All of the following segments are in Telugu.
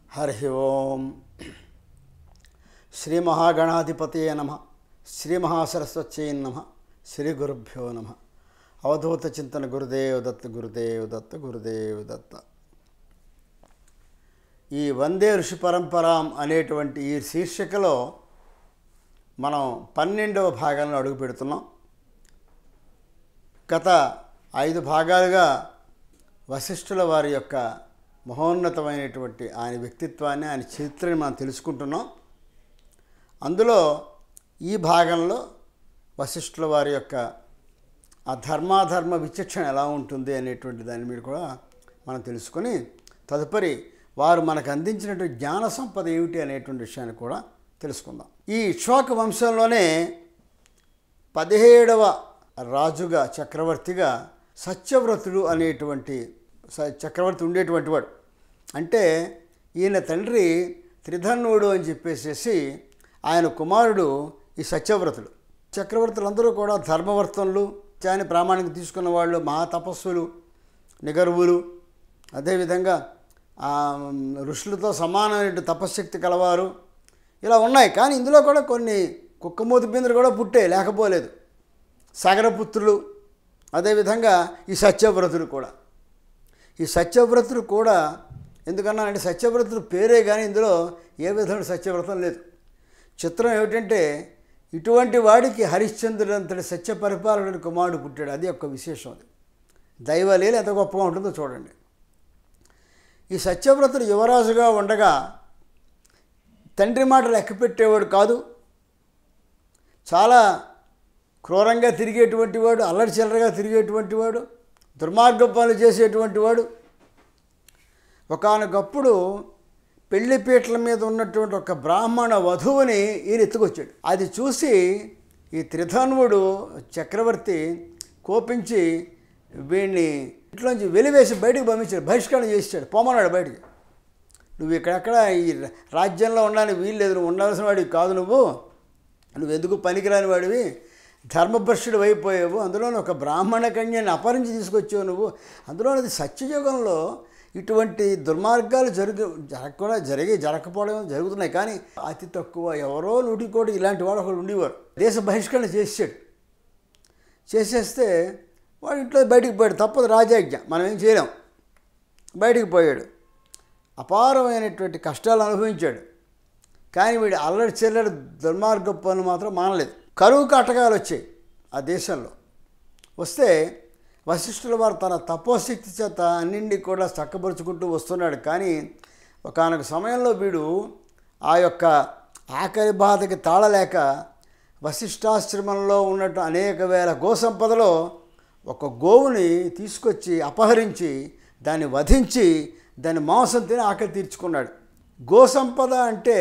హరి ఓం శ్రీ మహాగణాధిపతయ నమ శ్రీ మహాసరస్వత్యై నమ శ్రీ గురుభ్యో నమ అవధూత చింతన గురుదేవ్ దత్త గురుదేవ్ దత్త గురుదేవ్ దత్త ఈ వందే ఋషి పరంపరాం అనేటువంటి ఈ శీర్షికలో మనం పన్నెండవ భాగంలో అడుగు పెడుతున్నాం గత ఐదు భాగాలుగా వశిష్ఠుల వారి యొక్క మహోన్నతమైనటువంటి ఆయన వ్యక్తిత్వాన్ని ఆయన చరిత్రని మనం తెలుసుకుంటున్నాం అందులో ఈ భాగంలో వశిష్ఠుల వారి యొక్క ఆ ధర్మాధర్మ విచక్షణ ఎలా ఉంటుంది అనేటువంటి దాని మీద కూడా మనం తెలుసుకొని తదుపరి వారు మనకు అందించినటువంటి జ్ఞాన సంపద ఏమిటి అనేటువంటి విషయాన్ని కూడా తెలుసుకుందాం ఈ ఇక్ష్వాకు వంశంలోనే పదిహేడవ రాజుగా చక్రవర్తిగా సత్యవ్రతుడు అనేటువంటి స- చక్రవర్తి ఉండేటువంటి వాడు అంటే ఈయన తండ్రి త్రిధన్వుడు అని చెప్పేసేసి ఆయన కుమారుడు ఈ సత్యవ్రతుడు చక్రవర్తులందరూ కూడా ధర్మవర్తనులు చాని ప్రామాణిక తీసుకున్న వాళ్ళు మహా తపస్సులు నిగర్వులు అదేవిధంగా ఆ, ఋషులతో సమానమైన తపశ్శక్తి కలవారు ఇలా ఉన్నాయి కానీ ఇందులో కూడా కొన్ని కుక్కమూతి బిందులు కూడా పుట్టే లేకపోలేదు సగరపుత్రులు అదేవిధంగా ఈ సత్యవ్రతుడు కూడా ఈ సత్యవ్రతుడు కూడా ఎందుకన్నానంటే సత్యవ్రతుడు పేరే కానీ ఇందులో ఏ విధమైన సత్యవ్రతం లేదు చిత్రం ఏమిటంటే ఇటువంటి వాడికి హరిశ్చంద్రుడు అంతటి సత్య పరిపాలకుడి కుమారుడు పుట్టాడు అది ఒక విశేషం అది దైవలీల ఎంత గొప్పగా ఉంటుందో చూడండి ఈ సత్యవ్రతుడు యువరాజుగా ఉండగా తండ్రి మాట లెక్క పెట్టేవాడు కాదు చాలా క్రూరంగా తిరిగేటువంటి వాడు అల్లరి చిల్లరగా తిరిగేటువంటి వాడు దుర్మార్గ పనులు చేసేటువంటి వాడు ఒకానొకప్పుడు పెళ్లి పీటల మీద ఉన్నటువంటి ఒక బ్రాహ్మణ వధువుని ఈయన ఎత్తుకొచ్చాడు అది చూసి ఈ త్రిధన్వుడు చక్రవర్తి కోపించి వీడిని ఇంట్లోంచి వెలివేసి బయటికి పంపించాడు బహిష్కరణ చేసాడు పోమన్నాడు బయటికి నువ్వు ఇక్కడెక్కడ ఈ రాజ్యంలో ఉండడానికి వీల్లేదు నువ్వు ఉండాల్సిన వాడివి కాదు నువ్వు నువ్వు ఎందుకు పనికిరాని వాడివి ధర్మభ్రష్టుడు అయిపోయావు అందులో ఒక బ్రాహ్మణ కన్యని అపహరించి తీసుకొచ్చావు నువ్వు అందులో అది సత్యయుగంలో ఇటువంటి దుర్మార్గాలు జరుగు జరగకుండా జరిగి జరగకపోవడం జరుగుతున్నాయి కానీ అతి తక్కువ ఎవరో నూటికోటి ఇలాంటి వాడు ఒకడు ఉండేవారు దేశ బహిష్కరణ చేసాడు చేసేస్తే వాడు ఇంట్లో బయటికి పోయాడు తప్పదు రాజాజ్ఞ మనం ఏం చేయలేం బయటికి పోయాడు అపారమైనటువంటి కష్టాలు అనుభవించాడు కానీ వీడి అల్లరి చెల్లడి దుర్మార్గ పనులు మాత్రం మానలేదు కరువు కటకాలు వచ్చాయి ఆ దేశంలో వస్తే వశిష్ఠుల వారు తన తపోశక్తి చేత అన్నింటినీ కూడా చక్కబరుచుకుంటూ వస్తున్నాడు కానీ ఒకానొక సమయంలో వీడు ఆ యొక్క ఆకలి బాధకి తాళలేక వశిష్ఠాశ్రమంలో ఉన్నట్టు అనేక వేల గోసంపదలో ఒక గోవుని తీసుకొచ్చి అపహరించి దాన్ని వధించి దాని మాంసం తిని ఆకలి తీర్చుకున్నాడు గోసంపద అంటే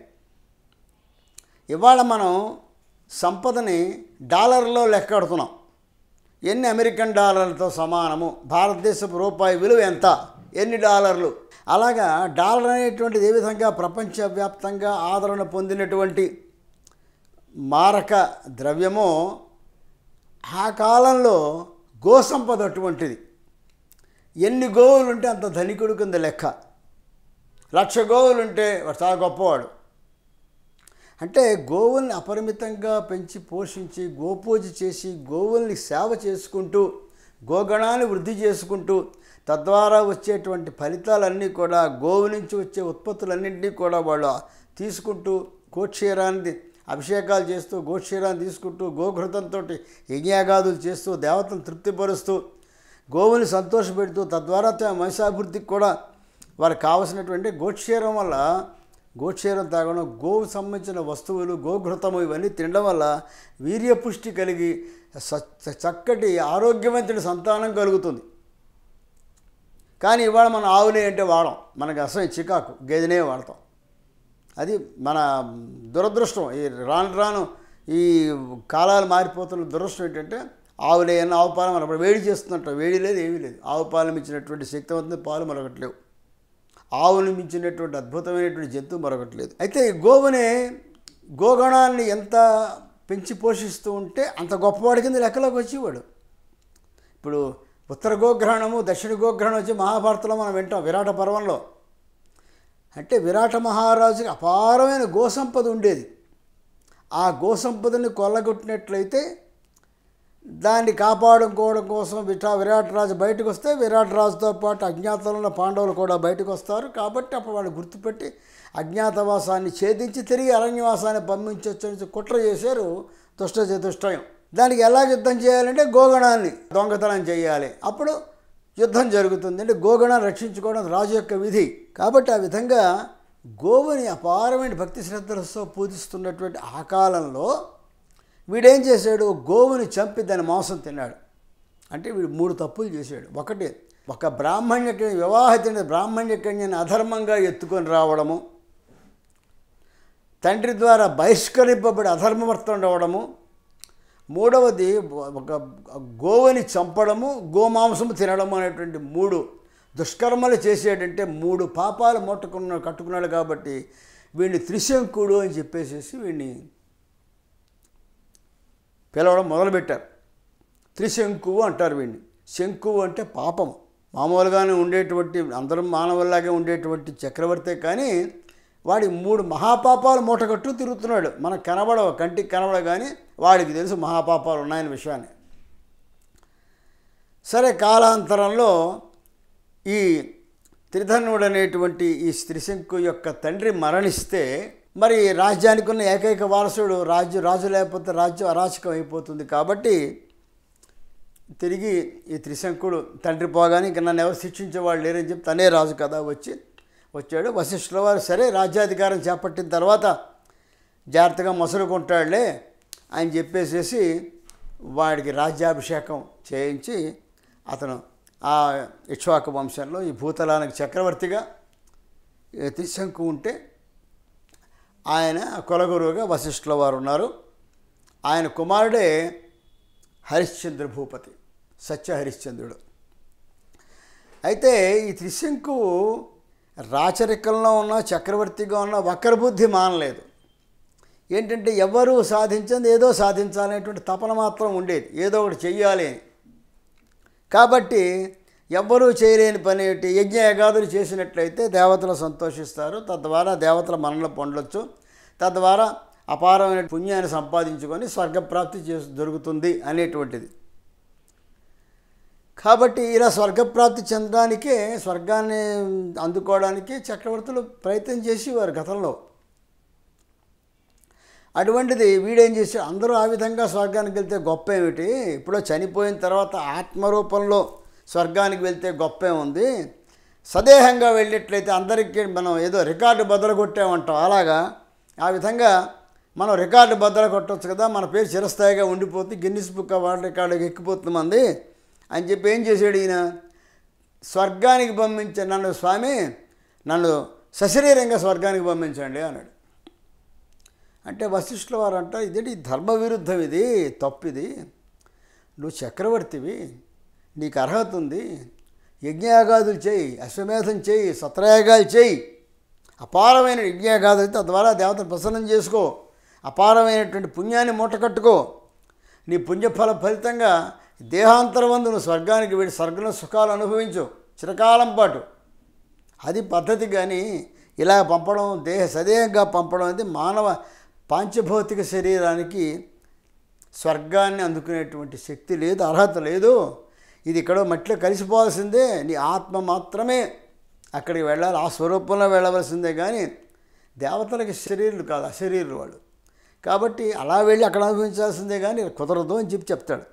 ఇవాళ మనం సంపదని డాలర్లో లెక్కడుతున్నాం ఎన్ని అమెరికన్ డాలర్లతో సమానము భారతదేశపు రూపాయి విలువ ఎంత ఎన్ని డాలర్లు అలాగా డాలర్ అనేటువంటిది ఏ విధంగా ప్రపంచవ్యాప్తంగా ఆదరణ పొందినటువంటి మారక ద్రవ్యమో ఆ కాలంలో గోసంపద అటువంటిది ఎన్ని గోవులు ఉంటే అంత ధనికుడు కింద లెక్క లక్ష గోవులు ఉంటే వాడు చాలా గొప్పవాడు అంటే గోవుల్ని అపరిమితంగా పెంచి పోషించి గోపూజ చేసి గోవుల్ని సేవ చేసుకుంటూ గోగణాన్ని వృద్ధి చేసుకుంటూ తద్వారా వచ్చేటువంటి ఫలితాలన్నీ కూడా గోవు నుంచి వచ్చే ఉత్పత్తులన్నింటినీ కూడా వాళ్ళు తీసుకుంటూ గోక్షీరాన్ని అభిషేకాలు చేస్తూ గోక్షీరాన్ని తీసుకుంటూ గోఘృతంతో యజ్ఞాగాదులు చేస్తూ దేవతను తృప్తిపరుస్తూ గోవుని సంతోషపెడుతూ తద్వారా త- మనిషాభివృద్ధికి కూడా వారికి కావలసినటువంటి గోక్షీరం వల్ల గోక్షీరం తాగడం గోవు సంబంధించిన వస్తువులు గోఘృతము ఇవన్నీ తినడం వల్ల వీర్యపుష్టి కలిగి స- చక్కటి ఆరోగ్యవంతుడి సంతానం కలుగుతుంది కానీ ఇవాళ మనం ఆవునే అంటే వాడం మనకి అసలు చికాకు గేదెనే వాడతాం అది మన దురదృష్టం ఈ రాను రాను ఈ కాలాలు మారిపోతున్న దురదృష్టం ఏంటంటే ఆవులే అన్న ఆవు పాలు మనం వేడి చేస్తున్నట్టు వేడి లేదు ఏమీ లేదు ఆవు పాలు మించినటువంటి శక్తివంతమైన పాలు మరొకటి లేవు ఆవును మించినటువంటి అద్భుతమైనటువంటి జంతువు మరొకటి లేదు అయితే ఈ గోవునే గోగణాన్ని ఎంత పెంచి పోషిస్తూ ఉంటే అంత గొప్పవాడి కింద లెక్కలోకి వచ్చేవాడు ఇప్పుడు ఉత్తర గోగ్రహణము దక్షిణ గోగ్రహణం వచ్చి మహాభారతంలో మనం వింటాం విరాట పర్వంలో అంటే విరాట మహారాజుకి అపారమైన గోసంపద ఉండేది ఆ గోసంపదని కొల్లగొట్టినట్లయితే దాన్ని కాపాడుకోవడం కోసం విటా విరాట్ రాజు బయటకు వస్తే విరాట్ రాజుతో పాటు అజ్ఞాతంలో ఉన్న పాండవులు కూడా బయటకు వస్తారు కాబట్టి అప్పుడు వాళ్ళు గుర్తుపెట్టి అజ్ఞాతవాసాన్ని ఛేదించి తిరిగి అరణ్యవాసాన్ని పంపించొచ్చని కుట్ర చేశారు దుష్ట చతుష్టయం దానికి ఎలా యుద్ధం చేయాలంటే గోగణాన్ని దొంగతనం చేయాలి అప్పుడు యుద్ధం జరుగుతుంది అంటే గోగణాన్ని రక్షించుకోవడం రాజు యొక్క విధి కాబట్టి ఆ విధంగా గోవుని అపారమైన భక్తి శ్రద్ధలతో పూజిస్తున్నటువంటి ఆ కాలంలో వీడేం చేశాడు గోవుని చంపి దాని మాంసం తిన్నాడు అంటే వీడు మూడు తప్పులు చేశాడు ఒకటి ఒక బ్రాహ్మణ్య వివాహిత బ్రాహ్మణ్య కన్యని అధర్మంగా ఎత్తుకొని రావడము తండ్రి ద్వారా బహిష్కరింపబడి అధర్మవర్తం అవడము మూడవది ఒక గోవుని చంపడము గోమాంసము తినడము అనేటువంటి మూడు దుష్కర్మలు చేసేటంటే మూడు పాపాలు మూటకున్న కట్టుకున్నాడు కాబట్టి వీడిని త్రిశంకుడు అని చెప్పేసేసి వీడిని పిలవడం మొదలుపెట్టారు త్రిశంకువు అంటారు వీడిని శంకువు అంటే పాపము మామూలుగానే ఉండేటువంటి అందరం మానవుల్లాగే ఉండేటువంటి చక్రవర్తే కానీ వాడి మూడు మహాపాపాలు మూటగట్టు తిరుగుతున్నాడు మనకు కనబడవు కంటికి కనబడ కానీ వాడికి తెలుసు మహాపాపాలు ఉన్నాయని విషయాన్ని సరే కాలాంతరంలో ఈ త్రిధనుడు అనేటువంటి ఈ త్రిశంకు యొక్క తండ్రి మరణిస్తే మరి రాజ్యానికి ఉన్న ఏకైక వారసుడు రాజ్య రాజు లేకపోతే రాజ్యం అరాచకం అయిపోతుంది కాబట్టి తిరిగి ఈ త్రిశంకుడు తండ్రి పోగానే ఇంక నన్ను ఎవరు శిక్షించేవాళ్ళు లేరని చెప్పి తనే రాజు కదా వచ్చి వచ్చాడు వశిష్ఠుల వారు సరే రాజ్యాధికారం చేపట్టిన తర్వాత జాగ్రత్తగా మసులుకుంటాడులే అని చెప్పేసేసి వాడికి రాజ్యాభిషేకం చేయించి అతను ఆ ఇక్ష్వాకు వంశంలో ఈ భూతలానికి చక్రవర్తిగా ఈ త్రిశంకు ఉంటే ఆయన కులగురువుగా వశిష్ఠుల వారు ఉన్నారు ఆయన కుమారుడే హరిశ్చంద్ర భూపతి సత్య హరిశ్చంద్రుడు అయితే ఈ త్రిశంకు రాచరికంలో ఉన్న చక్రవర్తిగా ఉన్న వక్ర బుద్ధి మానలేదు ఏంటంటే ఎవరు సాధించింది ఏదో సాధించాలనేటువంటి తపన మాత్రం ఉండేది ఏదో ఒకటి చెయ్యాలి అని కాబట్టి ఎవ్వరూ చేయలేని పని ఏంటి యజ్ఞ యగాదులు చేసినట్లయితే దేవతలు సంతోషిస్తారు తద్వారా దేవతల మనలో పొందొచ్చు తద్వారా అపారమైన పుణ్యాన్ని సంపాదించుకొని స్వర్గప్రాప్తి చేసి దొరుకుతుంది అనేటువంటిది కాబట్టి ఇలా స్వర్గప్రాప్తి చెందడానికే స్వర్గాన్ని అందుకోవడానికి చక్రవర్తులు ప్రయత్నం చేసేవారు గతంలో అటువంటిది వీడేం చేశాడు అందరూ ఆ విధంగా స్వర్గానికి వెళ్తే గొప్ప ఏమిటి ఇప్పుడు చనిపోయిన తర్వాత ఆత్మరూపంలో స్వర్గానికి వెళ్తే గొప్ప ఏముంది సదేహంగా వెళ్ళినట్లయితే అందరికీ మనం ఏదో రికార్డు బద్దలు కొట్టామంటాం అలాగా ఆ విధంగా మనం రికార్డు బద్దలు కొట్టవచ్చు కదా మన పేరు చిరస్థాయిగా ఉండిపోతుంది గిన్నిస్ బుక్ వరల్డ్ రికార్డుకి ఎక్కిపోతుంది మంది అని చెప్పి ఏం చేశాడు ఈయన స్వర్గానికి పంపించే నన్ను స్వామి నన్ను సశరీరంగా స్వర్గానికి పంపించండి అన్నాడు అంటే వశిష్ఠుల వారు అంట ఇదేంటి ధర్మ విరుద్ధం ఇది తప్పు ఇది నువ్వు చక్రవర్తివి నీకు అర్హత ఉంది యజ్ఞయాగాదులు చేయి అశ్వమేధం చేయి సత్రయాగాలు చేయి అపారమైన యజ్ఞయాగాదులు తద్వారా దేవతను ప్రసన్నం చేసుకో అపారమైనటువంటి పుణ్యాన్ని మూటకట్టుకో నీ పుణ్యఫల ఫలితంగా దేహాంతరవందు నువ్వు స్వర్గానికి వెళ్ళి స్వర్గంలో సుఖాలు అనుభవించు చిరకాలం పాటు అది పద్ధతి కానీ ఇలా పంపడం దేహ సదేహంగా పంపడం అనేది మానవ పాంచభౌతిక శరీరానికి స్వర్గాన్ని అందుకునేటువంటి శక్తి లేదు అర్హత లేదు ఇది ఇక్కడ మట్టిలో కలిసిపోవాల్సిందే నీ ఆత్మ మాత్రమే అక్కడికి వెళ్ళాలి ఆ స్వరూపంలో వెళ్ళవలసిందే కానీ దేవతలకి శరీరులు కాదు అశరీరులు వాళ్ళు కాబట్టి అలా వెళ్ళి అక్కడ అనుభవించాల్సిందే కానీ కుదరదు అని చెప్పి చెప్తాడు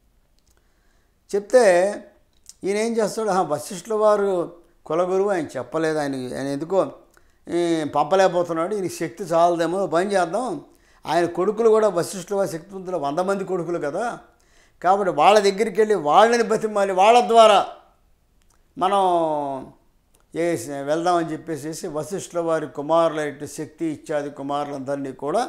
చెప్తే ఈయన ఏం చేస్తాడు "ఆహా, వశిష్ఠుల వారు కులగురువు ఆయన చెప్పలేదు ఆయన ఆయన ఎందుకో ఈ, పంపలేకపోతున్నాడు ఈయనకి శక్తి చాలదేమో ఓ పని చేద్దాం ఆయన కొడుకులు కూడా వశిష్ఠుల వారి శక్తివంతులు వంద మంది కొడుకులు కదా కాబట్టి వాళ్ళ దగ్గరికి వెళ్ళి వాళ్ళని బతిమాలి వాళ్ళ ద్వారా మనం ఏ వెళ్దామని చెప్పేసి వశిష్ఠుల వారి కుమారులైన శక్తి ఇత్యాది కుమారులందరినీ కూడా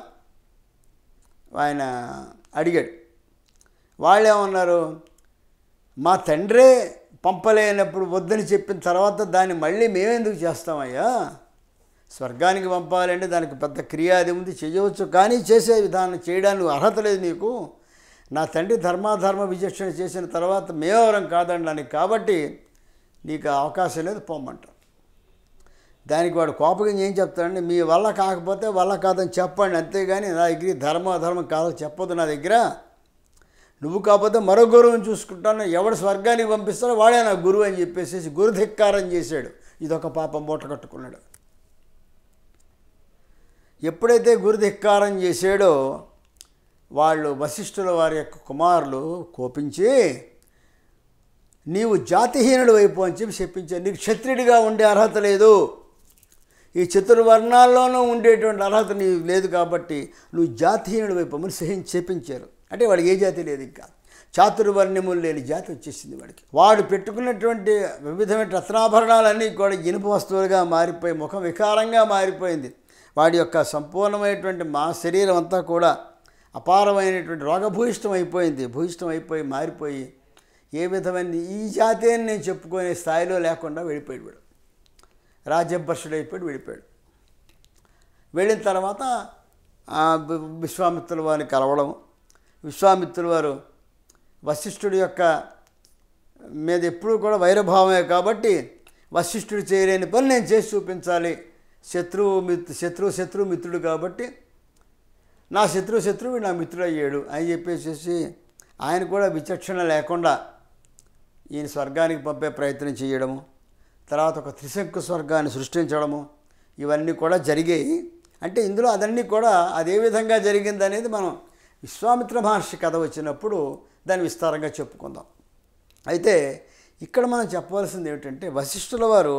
ఆయన అడిగాడు వాళ్ళు ఏమన్నారు మా తండ్రే పంపలేనప్పుడు వద్దని చెప్పిన తర్వాత దాన్ని మళ్ళీ మేమెందుకు చేస్తామయ్యా స్వర్గానికి పంపాలంటే దానికి పెద్ద క్రియ అది ఉంది చేయవచ్చు కానీ చేసే విధానం చేయడానికి అర్హత లేదు నీకు నా తండ్రి ధర్మాధర్మ విచక్షణ చేసిన తర్వాత మేమెవరం కాదనడానికి కాబట్టి నీకు ఆ అవకాశం లేదు పొమ్మంటారు దానికి వాడు కోపగించి ఏం చెప్తాడంటే మీ వల్ల కాకపోతే వల్ల కాదని చెప్పండి అంతేగాని నా దగ్గర ఈ ధర్మ అధర్మం కాదు చెప్పొద్దు నా దగ్గర నువ్వు కాకపోతే మరో గురువుని చూసుకుంటాను ఎవడు స్వర్గానికి పంపిస్తాడో వాడే నా గురువు అని చెప్పేసి గురు ధిక్కారం చేశాడు ఇదొక పాపం మూట కట్టుకున్నాడు ఎప్పుడైతే గురు ధిక్కారం చేశాడో వాళ్ళు వశిష్ఠుల వారి యొక్క కుమారులు కోపించి నీవు జాతిహీనుడు వైపు అని చెప్పి చెప్పించావు నీకు క్షత్రియుడిగా ఉండే అర్హత లేదు ఈ చతుర్వర్ణాల్లోనూ ఉండేటువంటి అర్హత నీకు లేదు కాబట్టి నువ్వు జాతిహీనుడు వైపు అని సహించి చెప్పించారు అంటే వాడికి ఏ జాతి లేదు ఇంకా చాతుర్వర్ణ్యములు లేని జాతి వచ్చేసింది వాడికి వాడు పెట్టుకున్నటువంటి వివిధమైన రత్నాభరణాలన్నీ కూడా ఇనుప వస్తువులుగా మారిపోయి ముఖం వికారంగా మారిపోయింది వాడి యొక్క సంపూర్ణమైనటువంటి మా శరీరం అంతా కూడా అపారమైనటువంటి రోగభూయిష్టం అయిపోయింది భూయిష్టం అయిపోయి మారిపోయి ఏ విధమైన ఈ జాతి అని నేను చెప్పుకునే స్థాయిలో లేకుండా వెళ్ళిపోయాడు వాడు రాజ్యభర్షుడు అయిపోయాడు వెళ్ళిపోయాడు వెళ్ళిన తర్వాత ఆ వి- విశ్వామిత్రుల వారిని కలవడం విశ్వామిత్రుల వారు వశిష్ఠుడి యొక్క మీద ఎప్పుడూ కూడా వైరభావమే కాబట్టి వశిష్ఠుడు చేయలేని పని నేను చేసి చూపించాలి శత్రువు మిత్రు శత్రువు శత్రువు మిత్రుడు కాబట్టి నా శత్రువు శత్రువు నా మిత్రుడు అయ్యాడు అని చెప్పేసి ఆయన కూడా విచక్షణ లేకుండా ఈయన స్వర్గానికి పంపే ప్రయత్నం చేయడము తర్వాత ఒక త్రిశంకు స్వర్గాన్ని సృష్టించడము ఇవన్నీ కూడా జరిగాయి అంటే ఇందులో అదన్నీ కూడా అదే విధంగా జరిగింది అనేది మనం విశ్వామిత్ర మహర్షి కథ వచ్చినప్పుడు దాన్ని విస్తారంగా చెప్పుకుందాం అయితే ఇక్కడ మనం చెప్పవలసింది ఏమిటంటే వశిష్ఠుల వారు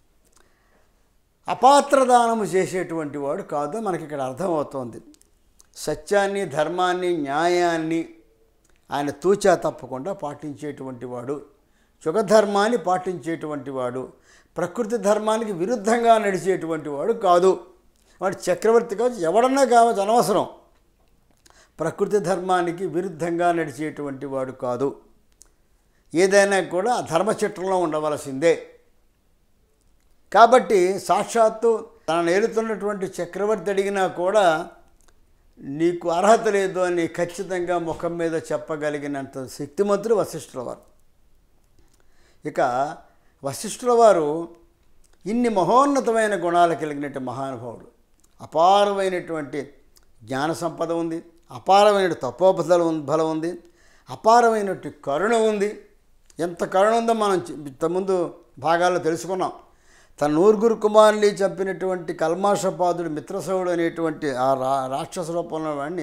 అపాత్రదానము చేసేటువంటి వాడు కాదు మనకి ఇక్కడ అర్థమవుతోంది సత్యాన్ని ధర్మాన్ని న్యాయాన్ని ఆయన తూచా తప్పకుండా పాటించేటువంటి వాడు యుగధర్మాన్ని పాటించేటువంటి వాడు ప్రకృతి ధర్మానికి విరుద్ధంగా నడిచేటువంటి వాడు కాదు వాడు చక్రవర్తి కావచ్చు ఎవడన్నా కావచ్చు అనవసరం ప్రకృతి ధర్మానికి విరుద్ధంగా నడిచేటువంటి వాడు కాదు ఏదైనా కూడా ఆ ధర్మచట్రంలో ఉండవలసిందే కాబట్టి సాక్షాత్తు తనను ఏలుతున్నటువంటి చక్రవర్తి అడిగినా కూడా నీకు అర్హత లేదు అని ఖచ్చితంగా ముఖం మీద చెప్పగలిగినంత శక్తిమంతుడు వశిష్ఠుల వారు ఇక వశిష్ఠుల వారు ఇన్ని మహోన్నతమైన గుణాలు కలిగినట్టు మహానుభావుడు అపారమైనటువంటి జ్ఞాన సంపద ఉంది అపారమైన తపోబలం బలం ఉంది అపారమైనటువంటి కరుణ ఉంది ఎంత కరుణ ఉందో మనం చి- ఇంతకుముందు భాగాల్లో తెలుసుకున్నాం తన నూరుగురు కుమారుని చంపినటువంటి కల్మాషపాదుడు మిత్రసవుడు అనేటువంటి ఆ రా రాక్షస రూపంలో వాడిని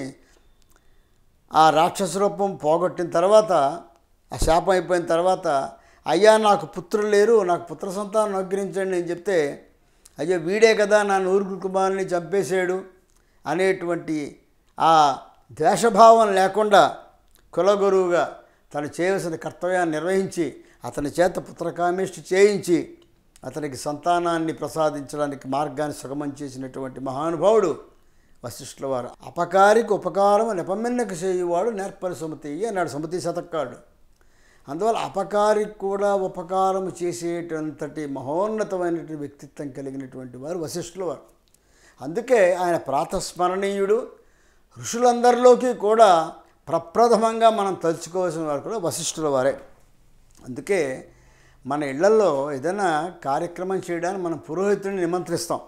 ఆ రాక్షస రూపం పోగొట్టిన తర్వాత ఆ శాపం అయిపోయిన తర్వాత అయ్యా నాకు పుత్రులు లేరు నాకు పుత్ర సంతానం అనుగ్రహించండి నేను చెప్తే అయ్యో వీడే కదా నా నూరుగురు కుమారుని చంపేశాడు అనేటువంటి ఆ ద్వేషభావం లేకుండా కులగురువుగా తను చేయవలసిన కర్తవ్యాన్ని నిర్వహించి అతని చేత పుత్రకామేష్టి చేయించి అతనికి సంతానాన్ని ప్రసాదించడానికి మార్గాన్ని సుగమం చేసినటువంటి మహానుభావుడు వశిష్ఠుల వారు అపకారికి ఉపకారం నెపమెన్నకు చేయువాడు నేర్పరి సుమతి అన్నాడు సుమతి శతక్కాడు అందువల్ల అపకారికి కూడా ఉపకారం చేసేటంతటి మహోన్నతమైనటువంటి వ్యక్తిత్వం కలిగినటువంటి వారు వశిష్ఠుల వారు అందుకే ఆయన ప్రాతస్మరణీయుడు ఋషులందరిలోకి కూడా ప్రప్రథమంగా మనం తలుచుకోవాల్సిన వారు కూడా వశిష్ఠుల వారే అందుకే మన ఇళ్లలో ఏదైనా కార్యక్రమం చేయడానికి మనం పురోహితుడిని నిమంత్రిస్తాం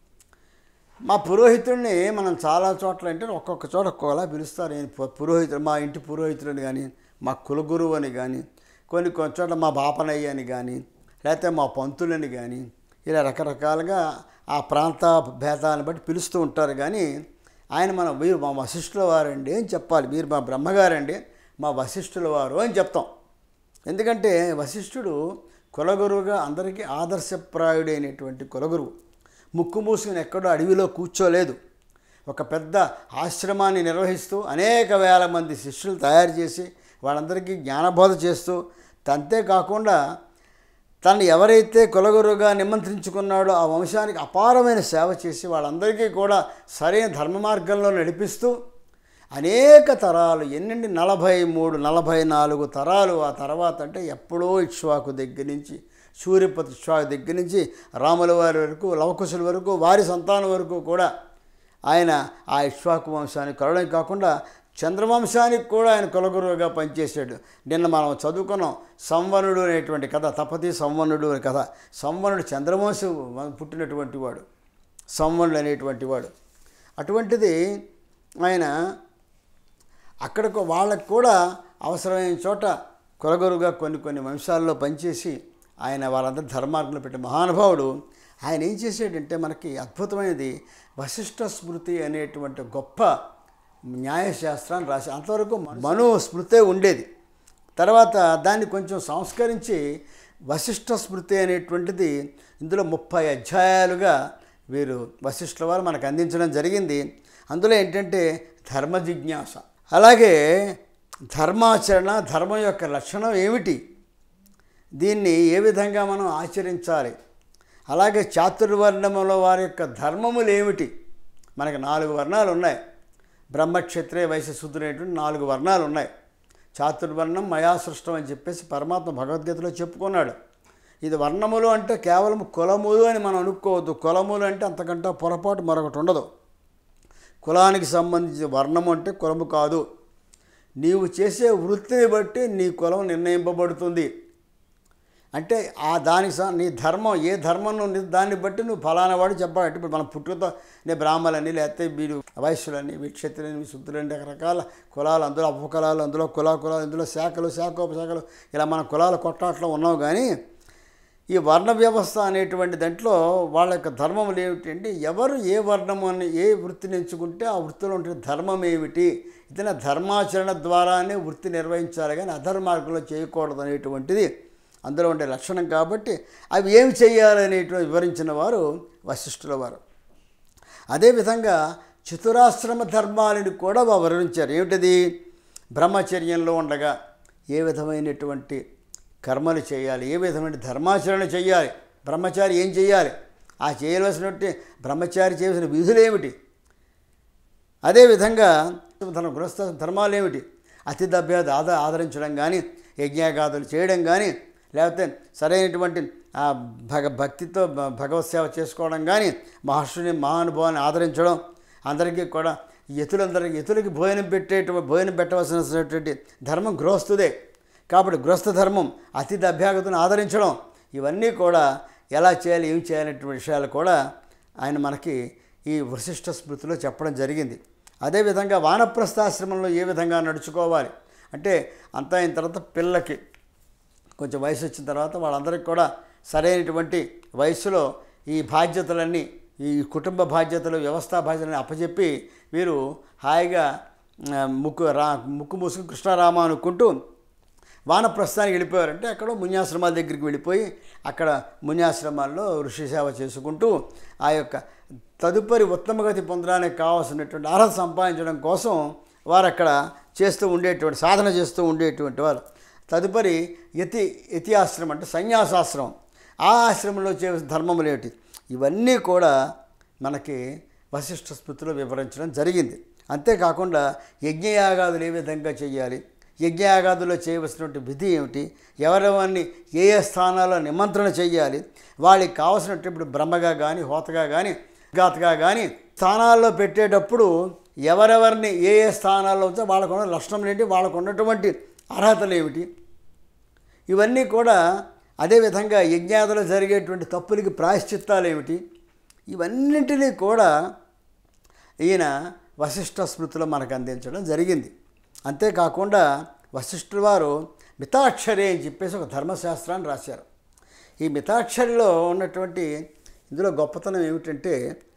మా పురోహితుడిని మనం చాలా చోట్ల అంటే ఒక్కొక్క చోట ఒక్కోలా పిలుస్తారు నేను పు- పురోహితుడు మా ఇంటి పురోహితుడిని కానీ మా కులగురువు అని కానీ కొన్ని కొన్ని చోట్ల మా బాపనయ్య అని కానీ లేకపోతే మా పంతులని కానీ ఇలా రకరకాలుగా ఆ ప్రాంత భేదాలను బట్టి పిలుస్తూ ఉంటారు కానీ ఆయన మన మీరు మా వశిష్ఠుల వారండి అని చెప్పాలి మీరు మా బ్రహ్మగారండి మా వశిష్ఠుల వారు అని చెప్తాం ఎందుకంటే వశిష్ఠుడు కులగురువుగా అందరికీ ఆదర్శప్రాయుడైనటువంటి కులగురువు ముక్కు మూసుకుని ఎక్కడో అడవిలో కూర్చోలేదు ఒక పెద్ద ఆశ్రమాన్ని నిర్వహిస్తూ అనేక వేల మంది శిష్యులు తయారు చేసి వాళ్ళందరికీ జ్ఞానబోధ చేస్తూ అంతేకాకుండా తను ఎవరైతే కులగురువుగా నిమంత్రించుకున్నాడో ఆ వంశానికి అపారమైన సేవ చేసి వాళ్ళందరికీ కూడా సరైన ధర్మ మార్గంలో నడిపిస్తూ అనేక తరాలు ఎన్నండి నలభై మూడు నలభై నాలుగు తరాలు ఆ తర్వాత అంటే ఎప్పుడో ఇక్ష్వాకు దగ్గర నుంచి సూర్యపతి ఇక్ష్వాకు దగ్గర నుంచి రాముల వారి వరకు లవకుశుల వరకు వారి సంతానం వరకు కూడా ఆయన ఆ ఇక్ష్వాకు వంశాన్ని కలవడం కాకుండా చంద్రవంశానికి కూడా ఆయన కులగురువుగా పనిచేశాడు నిన్న మనం చదువుకున్నాం సంవనుడు అనేటువంటి కథ తపతి సంవనుడు అనే కథ సంవనుడు చంద్రవంశం పుట్టినటువంటి వాడు సంవనుడు అనేటువంటి వాడు అటువంటిది ఆయన అక్కడికి వాళ్ళకు కూడా అవసరమైన చోట కులగురుగా కొన్ని కొన్ని వంశాల్లో పనిచేసి ఆయన వాళ్ళందరూ ధర్మార్గంలో పెట్టే మహానుభావుడు ఆయన ఏం చేసాడంటే మనకి అద్భుతమైనది వశిష్ఠ స్మృతి అనేటువంటి గొప్ప న్యాయశాస్త్రాన్ని రాసి అంతవరకు మను స్మృతే ఉండేది తర్వాత దాన్ని కొంచెం సంస్కరించి వశిష్ఠ స్మృతి అనేటువంటిది ఇందులో ముప్పై అధ్యాయాలుగా వీరు వశిష్ఠుల వారు మనకు అందించడం జరిగింది అందులో ఏంటంటే ధర్మ జిజ్ఞాస అలాగే ధర్మాచరణ ధర్మం యొక్క లక్షణం ఏమిటి దీన్ని ఏ విధంగా మనం ఆచరించాలి అలాగే చాతుర్వర్ణముల వారి యొక్క ధర్మములు ఏమిటి మనకి నాలుగు వర్ణాలు ఉన్నాయి బ్రహ్మక్షత్రియ వైశ్య శూద్రునేటువంటి నాలుగు వర్ణాలు ఉన్నాయి చాతుర్వర్ణం మయా సృష్టం అని చెప్పేసి పరమాత్మ భగవద్గీతలో చెప్పుకున్నాడు ఇది వర్ణములు అంటే కేవలం కులములు అని మనం అనుకోవద్దు కులములు అంటే అంతకంటే పొరపాటు మరొకటి ఉండదు కులానికి సంబంధించిన వర్ణము అంటే కులము కాదు నీవు చేసే వృత్తిని బట్టి నీ కులం నిర్ణయింపబడుతుంది అంటే ఆ దానికి స- నీ ధర్మం ఏ ధర్మం నువ్వు దాన్ని బట్టి నువ్వు ఫలానా వాడు చెప్పాలి ఇప్పుడు మన పుట్టుకతో నేను బ్రాహ్మలని లేకపోతే వీడు వైశ్యులని వీక్షత్రులని శుద్ధులని రకరకాల కులాలు అందులో ఉపకులాలు అందులో కులా కులాలు ఇందులో శాఖలు శాఖోపశాఖలు ఇలా మన కులాల కొట్టాట్లో ఉన్నావు కానీ ఈ వర్ణ వ్యవస్థ అనేటువంటి దాంట్లో వాళ్ళ యొక్క ధర్మములు ఏమిటంటే ఎవరు ఏ వర్ణము అని ఏ వృత్తిని ఎంచుకుంటే ఆ వృత్తిలో ఉంటే ధర్మం ఏమిటి ఇతన ధర్మాచరణ ద్వారానే వృత్తి నిర్వహించాలి కానీ అధర్మార్గంలో చేయకూడదు అనేటువంటిది అందులో ఉండే లక్షణం కాబట్టి అవి ఏమి చేయాలనేటువంటి వివరించిన వారు వశిష్ఠుల వారు అదేవిధంగా చతురాశ్రమ ధర్మాలను కూడా వారు వివరించారు ఏమిటది బ్రహ్మచర్యంలో ఉండగా ఏ విధమైనటువంటి కర్మలు చేయాలి ఏ విధమైన ధర్మాచరణ చేయాలి బ్రహ్మచారి ఏం చేయాలి ఆ చేయవలసినట్టు బ్రహ్మచారి చేయవలసిన విధులు ఏమిటి అదేవిధంగా తన గృహస్థ ధర్మాలు ఏమిటి అతిథభ్యాది ఆద ఆదరించడం కానీ యజ్ఞాగాదులు చేయడం కానీ లేకపోతే సరైనటువంటి ఆ భగ భక్తితో భ- భగవత్ సేవ చేసుకోవడం కానీ మహర్షుని మహానుభావాన్ని ఆదరించడం అందరికీ కూడా యతులందరికీ యతులకి భోజనం పెట్టేటువంటి భోజనం పెట్టవలసినటువంటి ధర్మం గృహస్థుదే కాబట్టి గృహస్థ ధర్మం అతిథి అభ్యాగతను ఆదరించడం ఇవన్నీ కూడా ఎలా చేయాలి ఏం చేయాలనేటువంటి విషయాలు కూడా ఆయన మనకి ఈ వశిష్ఠ స్మృతిలో చెప్పడం జరిగింది అదేవిధంగా వానప్రస్థాశ్రమంలో ఏ విధంగా నడుచుకోవాలి అంటే అంతా అయిన తర్వాత పిల్లకి కొంచెం వయసు వచ్చిన తర్వాత వాళ్ళందరికీ కూడా సరైనటువంటి వయసులో ఈ బాధ్యతలన్నీ ఈ కుటుంబ బాధ్యతలు వ్యవస్థా బాధ్యతలని అప్పచెప్పి వీరు హాయిగా ఆ, ముక్కు రా ముక్కు మూసుకుని కృష్ణారామ అనుకుంటూ వానప్రస్థానికి వెళ్ళిపోయారంటే అక్కడ మున్యాశ్రమాల దగ్గరికి వెళ్ళిపోయి అక్కడ మున్యాశ్రమాల్లో ఋషి సేవ చేసుకుంటూ ఆ యొక్క తదుపరి ఉత్తమగతి పొందడానికి కావాల్సినటువంటి అర్హత సంపాదించడం కోసం వారు అక్కడ చేస్తూ ఉండేటువంటి సాధన చేస్తూ ఉండేటువంటి వారు తదుపరి యతి యతి ఆశ్రమం అంటే సన్యాసాశ్రమం ఆ ఆశ్రమంలో చేసే ధర్మములు ఏమిటి ఇవన్నీ కూడా మనకి వశిష్ఠ స్మృతిలో వివరించడం జరిగింది అంతేకాకుండా యజ్ఞయాగాదులు ఏ విధంగా చేయాలి యజ్ఞయాగాదుల్లో చేయవలసినటువంటి విధి ఏమిటి ఎవరెవరిని ఏ ఏ స్థానాల్లో నిమంత్రణ చేయాలి వాళ్ళకి కావాల్సినట్టు ఇప్పుడు బ్రహ్మగా కానీ హోతగా కానీ ఘాతగా కానీ స్థానాల్లో పెట్టేటప్పుడు ఎవరెవరిని ఏ ఏ స్థానాల్లో ఉంచో వాళ్ళకు ఉన్న లక్షణం ఏంటి వాళ్ళకు ఉన్నటువంటి అర్హతలు ఏమిటి ఇవన్నీ కూడా అదేవిధంగా యజ్ఞాదులు జరిగేటువంటి తప్పులకి ప్రాయశ్చిత్తాలు ఏమిటి ఇవన్నింటినీ కూడా ఈయన వశిష్ఠ స్మృతిలో మనకు అందించడం జరిగింది అంతేకాకుండా వశిష్ఠుల వారు మితాక్షరి అని చెప్పేసి ఒక ధర్మశాస్త్రాన్ని రాశారు ఈ మితాక్షరిలో ఉన్నటువంటి ఇందులో గొప్పతనం ఏమిటంటే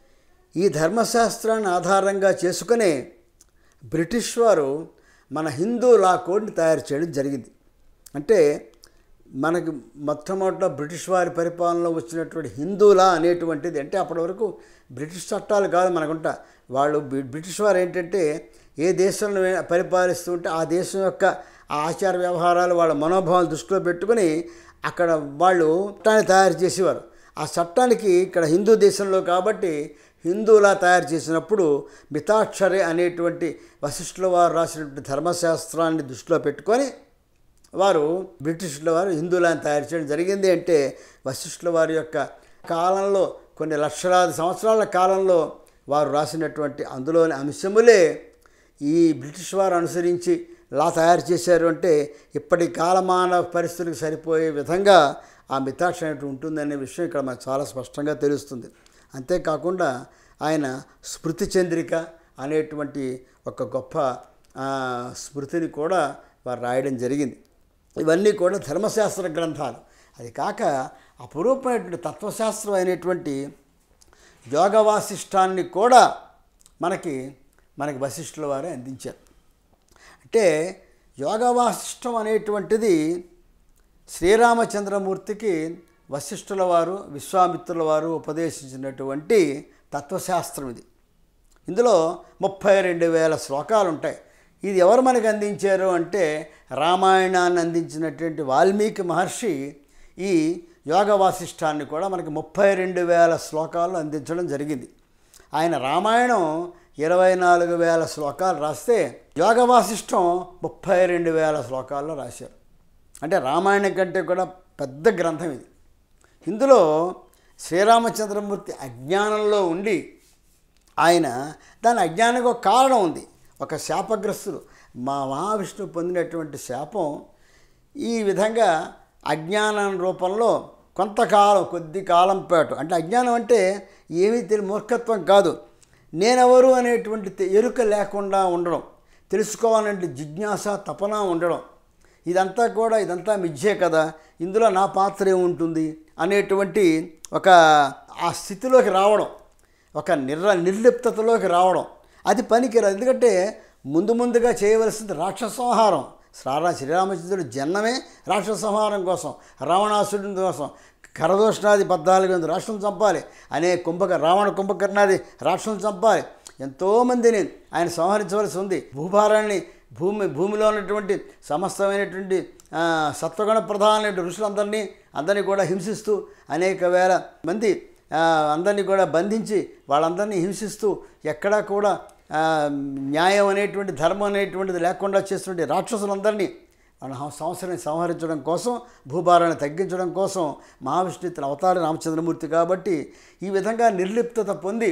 ఈ ధర్మశాస్త్రాన్ని ఆధారంగా చేసుకునే బ్రిటిష్ వారు మన హిందూ లా కోడ్ని తయారు చేయడం జరిగింది అంటే మనకి మొట్టమొదట బ్రిటిష్ వారి పరిపాలనలో వచ్చినటువంటి హిందూలా అనేటువంటిది అంటే అప్పటి వరకు బ్రిటిష్ చట్టాలు కాదు మనకుంటా వాళ్ళు బ్రి- బ్రిటిష్ వారు ఏంటంటే ఏ దేశంలో పరిపాలిస్తూ ఉంటే ఆ దేశం యొక్క ఆ ఆచార వ్యవహారాలు వాళ్ళ మనోభావాలు దృష్టిలో పెట్టుకుని అక్కడ వాళ్ళు చట్టాన్ని తయారు చేసేవారు ఆ చట్టానికి ఇక్కడ హిందూ దేశంలో కాబట్టి హిందువులా తయారు చేసినప్పుడు మితాక్షరి అనేటువంటి వశిష్ఠుల వారు రాసినటువంటి ధర్మశాస్త్రాన్ని దృష్టిలో పెట్టుకొని వారు బ్రిటిష్ల వారు హిందువులను తయారు చేయడం జరిగింది అంటే వశిష్ఠుల వారి యొక్క కాలంలో కొన్ని లక్షలాది సంవత్సరాల కాలంలో వారు రాసినటువంటి అందులోని అంశములే ఈ బ్రిటిష్ వారు అనుసరించి లా తయారు చేశారు అంటే ఇప్పటి కాలమాన పరిస్థితులకు సరిపోయే విధంగా ఆ మితాక్ష అనేటువంటి ఉంటుందనే విషయం ఇక్కడ మనకు చాలా స్పష్టంగా తెలుస్తుంది అంతేకాకుండా ఆయన స్మృతి చంద్రిక అనేటువంటి ఒక గొప్ప ఆ, స్మృతిని కూడా వారు రాయడం జరిగింది ఇవన్నీ కూడా ధర్మశాస్త్ర గ్రంథాలు అది కాక అపురూపమైనటువంటి తత్వశాస్త్రం అయినటువంటి యోగ వాసిష్టాన్ని కూడా మనకి మనకి వశిష్ఠుల వారే అందించారు అంటే యోగ వాసిష్టం అనేటువంటిది శ్రీరామచంద్రమూర్తికి వశిష్ఠుల వారు విశ్వామిత్రుల వారు ఉపదేశించినటువంటి తత్వశాస్త్రం ఇది ఇందులో ముప్పై రెండు వేల శ్లోకాలు ఉంటాయి ఇది ఎవరు మనకు అందించారు అంటే రామాయణాన్ని అందించినటువంటి వాల్మీకి మహర్షి ఈ యోగ వాసిష్టాన్ని కూడా మనకి ముప్పై రెండు వేల శ్లోకాలు అందించడం జరిగింది ఆయన రామాయణం ఇరవై నాలుగు వేల శ్లోకాలు రాస్తే యోగ వాసిష్టం ముప్పై రెండు వేల శ్లోకాల్లో రాశారు అంటే రామాయణం కంటే కూడా పెద్ద గ్రంథం ఇది ఇందులో శ్రీరామచంద్రమూర్తి అజ్ఞానంలో ఉండి ఆయన దాని అజ్ఞానానికి ఒక కారణం ఉంది ఒక శాపగ్రస్తుడు మా మహావిష్ణువు పొందినటువంటి శాపం ఈ విధంగా అజ్ఞానం రూపంలో కొంతకాలం కొద్ది కాలం పాటు అంటే అజ్ఞానం అంటే ఏమీ తెలి మూర్ఖత్వం కాదు నేనెవరు అనేటువంటి తె- ఎరుక లేకుండా ఉండడం తెలుసుకోవాలంటే జిజ్ఞాస తపన ఉండడం ఇదంతా కూడా ఇదంతా మిథ్యే కదా ఇందులో నా పాత్ర ఏముంటుంది అనేటువంటి ఒక ఆ స్థితిలోకి రావడం ఒక నిర్ర నిర్లిప్తతలోకి రావడం అది పనికిరాదు ఎందుకంటే ముందు ముందుగా చేయవలసింది రాక్షస సంహారం శ్రారా శ్రీరామచంద్రుడు జన్మమే రాక్షస సంహారం కోసం రావణాసురుడి కోసం కరదోషణాది పద్నాలుగు వందల రాష్ట్రం చంపాలి అనే కుంభక రావణ కుంభకర్ణాది రాష్ట్రం చంపాలి ఎంతోమందిని ఆయన సంహరించవలసి ఉంది భూభారాన్ని భూమి భూమిలో ఉన్నటువంటి సమస్తమైనటువంటి ఆ, సత్వగుణ ప్రధానమైన ఋషులందరినీ అందరినీ కూడా హింసిస్తూ అనేక వేల మంది ఆ, అందరినీ కూడా బంధించి వాళ్ళందరినీ హింసిస్తూ ఎక్కడా కూడా ఆ, న్యాయం అనేటువంటి ధర్మం అనేటువంటిది లేకుండా చేస్తున్న రాక్షసులందరినీ మన సంవత్సరం సంహరించడం కోసం భూభారాన్ని తగ్గించడం కోసం మహావిష్ణువు ఇతని అవతార రామచంద్రమూర్తి కాబట్టి ఈ విధంగా నిర్లిప్తత పొంది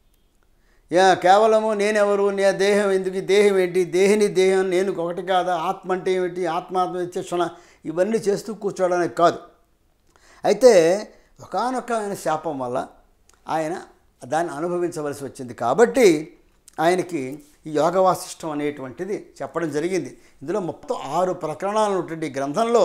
యా కేవలము నేనెవరు నే దేహం ఎందుకు ఈ దేహం ఏంటి దేహిని దేహం నేను ఒకటి కాదా ఆత్మ అంటే ఏమిటి ఆత్మాత్మ విచక్షణ ఇవన్నీ చేస్తూ కూర్చోవడానికి కాదు అయితే ఒకానొక ఆయన శాపం వల్ల ఆయన దాన్ని అనుభవించవలసి వచ్చింది కాబట్టి ఆయనకి ఈ యోగ వాసిష్టం అనేటువంటిది చెప్పడం జరిగింది ఇందులో మొత్తం ఆరు ప్రకరణాలు ఉన్నటువంటి ఈ గ్రంథంలో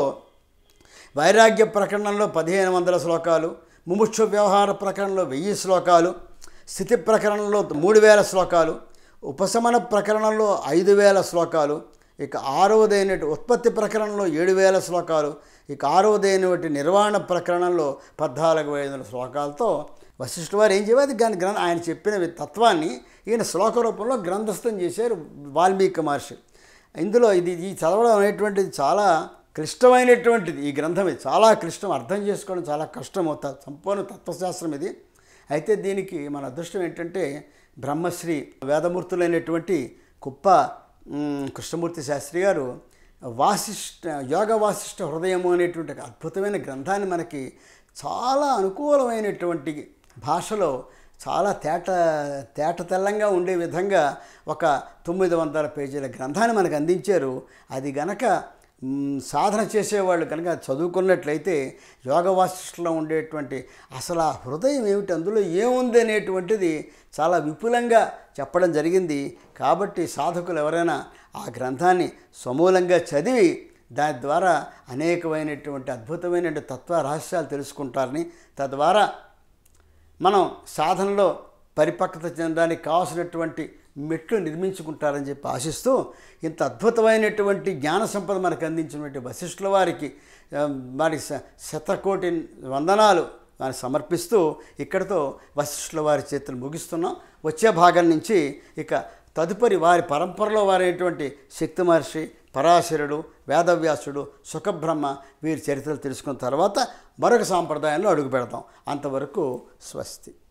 వైరాగ్య ప్రకరణంలో పదిహేను వందల శ్లోకాలు ముముక్షు వ్యవహార ప్రకరణంలో వెయ్యి శ్లోకాలు స్థితి ప్రకరణంలో మూడు వేల శ్లోకాలు ఉపశమన ప్రకరణంలో ఐదు వేల శ్లోకాలు ఇక ఆరవదైన ఉత్పత్తి ప్రకరణంలో ఏడు వేల శ్లోకాలు ఇక ఆరవదైనటువంటి నిర్వాణ ప్రకరణంలో పద్నాలుగు వేల శ్లోకాలతో వశిష్ఠ వారు ఏం చేయలేదు దాని గ్రంథ ఆయన చెప్పిన తత్వాన్ని ఈయన శ్లోక రూపంలో గ్రంథస్థం చేశారు వాల్మీకి మహర్షి ఇందులో ఇది ఈ చదవడం అనేటువంటిది చాలా క్లిష్టమైనటువంటిది ఈ గ్రంథం ఇది చాలా క్లిష్టం అర్థం చేసుకోవడం చాలా కష్టం త- సంపూర్ణ తత్వశాస్త్రం ఇది అయితే దీనికి మన అదృష్టం ఏంటంటే బ్రహ్మశ్రీ వేదమూర్తులైనటువంటి కుప్ప మ్, కృష్ణమూర్తి శాస్త్రి గారు వాసిష్ట యోగ వాసిష్ట హృదయము అనేటువంటి ఒక అద్భుతమైన గ్రంథాన్ని మనకి చాలా అనుకూలమైనటువంటి భాషలో చాలా తేట తేట తెల్లంగా ఉండే విధంగా ఒక తొమ్మిది వందల పేజీల గ్రంథాన్ని మనకు అందించారు అది గనక మ్, సాధన చేసేవాళ్ళు కనుక చదువుకున్నట్లయితే యోగ వాసిష్టలో ఉండేటువంటి అసలు ఆ హృదయం ఏమిటి అందులో ఏముంది అనేటువంటిది చాలా విపులంగా చెప్పడం జరిగింది కాబట్టి సాధకులు ఎవరైనా ఆ గ్రంథాన్ని సమూలంగా చదివి దాని ద్వారా అనేకమైనటువంటి అద్భుతమైన తత్వ రహస్యాలు తెలుసుకుంటారని తద్వారా మనం సాధనలో పరిపక్వత చెందడానికి కావాల్సినటువంటి మెట్లు నిర్మించుకుంటారని చెప్పి ఆశిస్తూ ఇంత అద్భుతమైనటువంటి జ్ఞాన సంపద మనకు అందించినటువంటి వశిష్ఠుల వారికి ఆ, వారి శ- శతకోటి వందనాలు వారిని సమర్పిస్తూ ఇక్కడితో వశిష్ఠుల వారి చేతులు ముగిస్తున్నాం వచ్చే భాగం నుంచి ఇక తదుపరి వారి పరంపరలో వారైనటువంటి శక్తి మహర్షి పరాశరుడు వేదవ్యాసుడు సుఖబ్రహ్మ వీరి చరిత్రలు తెలుసుకున్న తర్వాత మరొక సాంప్రదాయంలో అడుగు పెడతాం అంతవరకు స్వస్తి